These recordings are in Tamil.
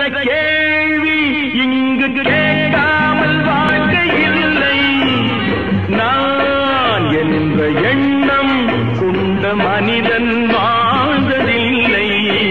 என்ற கேள்வி இங்கு கேட்காமல் வாழ்க்கை இல்லை நான் என்ற எண்ணம் கொண்ட மனிதன் வாழ்ந்ததில்லை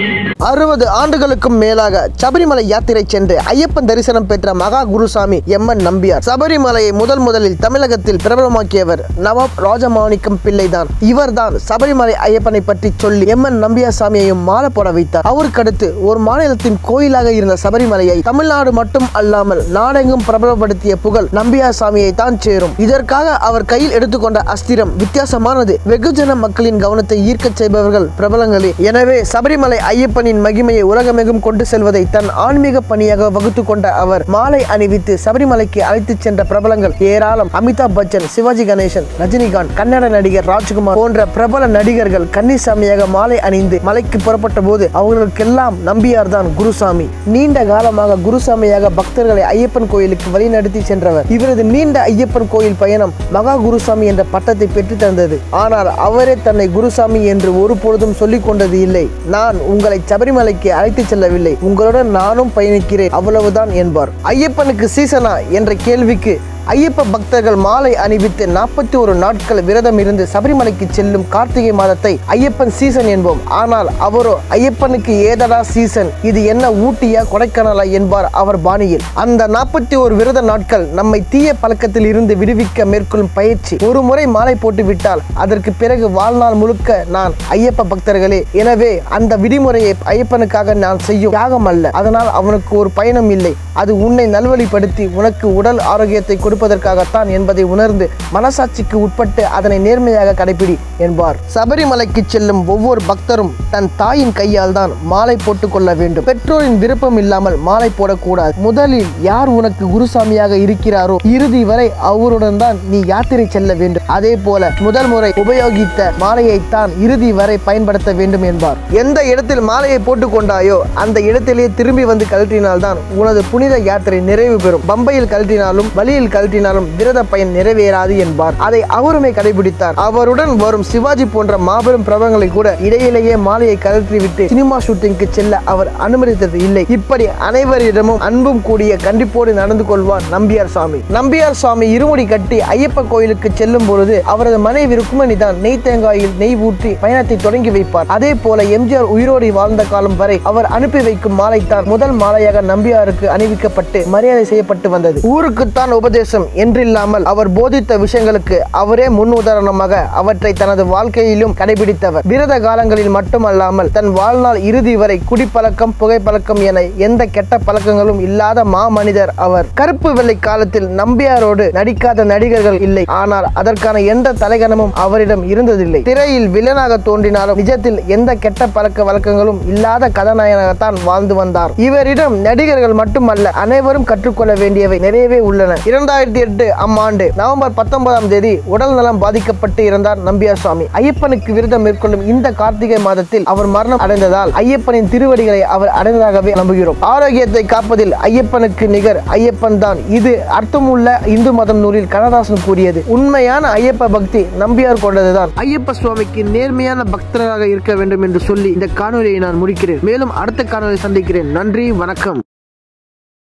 அறுபது ஆண்டுகளுக்கும் மேலாக சபரிமலை யாத்திரை சென்று ஐயப்பன் தரிசனம் பெற்ற மகா குருசாமி எம்என் நம்பியார் சபரிமலையை முதல் முதலில் தமிழகத்தில் பிரபலமாக்கியவர் நவாப் ராஜமாணிக்கம் பிள்ளைதான் இவர்தான் சபரிமலை ஐயப்பனை பற்றி சொல்லி எம்என் நம்பியார் சாமியையும் மாலை போட வைத்தார் அவருக்கடுத்து ஒரு மாநிலத்தின் கோயிலாக இருந்த சபரிமலையை தமிழ்நாடு மட்டும் அல்லாமல் நாடெங்கும் பிரபலப்படுத்திய புகழ் நம்பியார் சாமியை தான் சேரும் இதற்காக அவர் கையில் எடுத்துக்கொண்ட அஸ்திரம் வித்தியாசமானது வெகுஜன மக்களின் கவனத்தை ஈர்க்கச் செய்பவர்கள் பிரபலங்களே எனவே சபரிமலை ஐயப்பனின் மகிமையை உலகமெங்கும் கொண்டு செல்வதை தன் ஆன்மீக பணியாக வகுத்து கொண்ட அவர் மாலை அணிவித்து சபரிமலைக்கு அழைத்துச் சென்ற பிரபலங்கள் ஏராளம் அமிதாப் பச்சன் சிவாஜி கணேசன் ரஜினிகாந்த் கன்னட நடிகர் ராஜ்குமார் போன்ற பிரபல நடிகர்கள் கன்னிசாமியாக மாலை அணிந்து மலைக்கு புறப்பட்ட போது அவர்களுக்கெல்லாம் நம்பியார் தான் குருசாமி நீண்ட காலமாக குருசாமியாக பக்தர்களை ஐயப்பன் கோயிலுக்கு வழிநடத்தி சென்றவர் இவரது நீண்ட ஐயப்பன் கோயில் பயணம் மகா குருசாமி என்ற பட்டத்தை பெற்று தந்தது ஆனால் அவரே தன்னை குருசாமி என்று ஒருபொழுதும் சொல்லிக் கொண்டது இல்லை நான் உங்களை சபரிமலைக்கு அழைத்துச் செல்லவில்லை உங்களுடன் நானும் பயணிக்கிறேன் அவ்வளவுதான் என்பார் ஐயப்பனுக்கு சீசனா என்ற கேள்விக்கு ஐயப்ப பக்தர்கள் மாலை அணிவித்து நாற்பத்தி ஒரு நாட்கள் விரதம் இருந்து சபரிமலைக்கு செல்லும் கார்த்திகை மாதத்தை ஐயப்பன் சீசன் என்போம் ஆனால் அவரோ ஐயப்பனுக்கு ஏதடா சீசன் இது என்ன ஊட்டியா கொடைக்கானலா என்பார் அவர் பாணியில் அந்த நாற்பத்தி ஒரு விரத நாட்கள் நம்மை தீய பழக்கத்தில் இருந்து விடுவிக்க மேற்கொள்ளும் பயிற்சி ஒரு முறை மாலை போட்டு விட்டால் அதற்கு பிறகு வாழ்நாள் முழுக்க நான் ஐயப்ப பக்தர்களே எனவே அந்த விதிமுறையை ஐயப்பனுக்காக நான் செய்யும் தியாகம் அல்ல அதனால் அவனுக்கு ஒரு பயணம் இல்லை அது உன்னை நல்வழிப்படுத்தி உனக்கு உடல் ஆரோக்கியத்தை கொடுப்பதற்காகத்தான் என்பதை உணர்ந்து மனசாட்சிக்கு உட்பட்டு அதனை நேர்மையாக கடைபிடி என்பார் சபரிமலைக்கு செல்லும் ஒவ்வொரு பக்தரும் தன் தாயின் கையால் தான் மாலை போட்டுக் கொள்ள வேண்டும் பெற்றோரின் விருப்பம் இல்லாமல் மாலை போடக்கூடாது முதலில் யார் உனக்கு குருசாமியாக இருக்கிறாரோ இறுதி வரை அவருடன் தான் நீ யாத்திரை செல்ல வேண்டும் அதே போல முதல் முறை உபயோகித்த மாலையைத்தான் இறுதி வரை பயன்படுத்த வேண்டும் என்பார் எந்த இடத்தில் மாலையை போட்டுக் கொண்டாயோ அந்த இடத்திலேயே திரும்பி வந்து கழற்றினால்தான் உனது புனித யாத்திரை நிறைவு பெறும் பம்பையில் கழற்றினாலும் வழியில் கழற்றினாலும் விரத பயன் நிறைவேறாது என்பார் அதை அவருமே கடைபிடித்தார் அவருடன் வரும் சிவாஜி போன்ற மாபெரும் பிரபலங்களை கூட இடையிலேயே மாலையை கழற்றிவிட்டு சினிமா ஷூட்டிங்க்கு செல்ல அவர் அனுமதித்தது இல்லை இப்படி அனைவரிடமும் அன்பும் கூடிய கண்டிப்போடு நடந்து கொள்வார் நம்பியார் சுவாமி நம்பியார் சுவாமி இருமுடி கட்டி ஐயப்ப கோயிலுக்கு செல்லும் பொழுது அவரது மனைவி ருக்மணி தான் நெய் தேங்காயில் நெய் ஊற்றி பயணத்தை தொடங்கி வைப்பார் அதே போல எம்ஜிஆர் உயிரோடு வாழ்ந்த காலம் வரை அவர் அனுப்பி வைக்கும் மாலை தான் முதல் மாலையாக நம்பியாருக்கு அணிவிக்கப்பட்டு மரியாதை செய்யப்பட்டு வந்தது ஊருக்குத்தான் உபதேசம் என்றில்லாமல் அவர் போதித்த விஷயங்களுக்கு அவரே முன் உதாரணமாக அவற்றை தனது வாழ்க்கையிலும் கடைபிடித்தவர் விரத காலங்களில் மட்டுமல்லாமல் தன் வாழ்நாள் இறுதி வரை குடிப்பழக்கம் புகைப்பழக்கம் என எந்த கெட்ட பழக்கங்களும் இல்லாத மாமனிதர் அவர் கருப்பு வெள்ளை காலத்தில் நம்பியாரோடு நடிக்காத நடிகர்கள் இல்லை ஆனால் அதற்கான எந்த தலைகணமும் அவரிடம் இருந்ததில்லை திரையில் வில்லனாக தோன்றினாலும் நிஜத்தில் எந்த கெட்ட பழக்க வழக்கங்களும் இல்லாத கதாநாயகனாகத்தான் வாழ்ந்து வந்தார் இவரிடம் நடிகர்கள் மட்டுமல்ல அனைவரும் கற்றுக்கொள்ள வேண்டியவை நிறையவே உள்ளன இரண்டாயிரத்தி எட்டு அம்மாண்டு நவம்பர் பத்தொன்பதாம் தேதி உடல் நலம் பாதிக்கப்பட்டு இருந்தார் நம்பியார் சுவாமி ஐயப்பனுக்கு விரதம் மேற்கொள்ளும் இந்த கார்த்திகை மாதத்தில் அவர் மரணம் அடைந்ததால் ஐயப்பனின் திருவடிகளை அவர் அடைந்ததாகவே நம்புகிறோம் ஆரோக்கியத்தை காப்பதில் ஐயப்பனுக்கு நிகர் ஐயப்பன் தான் இது அர்த்தமுள்ள இந்து மதம் நூலில் கண்ணதாசன் கூறியது உண்மையான ஐயப்ப பக்தி நம்பியார் கொண்டதுதான் ஐயப்ப சுவாமிக்கு நேர்மையான பக்தராக இருக்க வேண்டும் என்று சொல்லி இந்த காணொலியை நான் முடிக்கிறேன் மேலும் அடுத்த காணொலி சந்திக்கிறேன் நன்றி வணக்கம்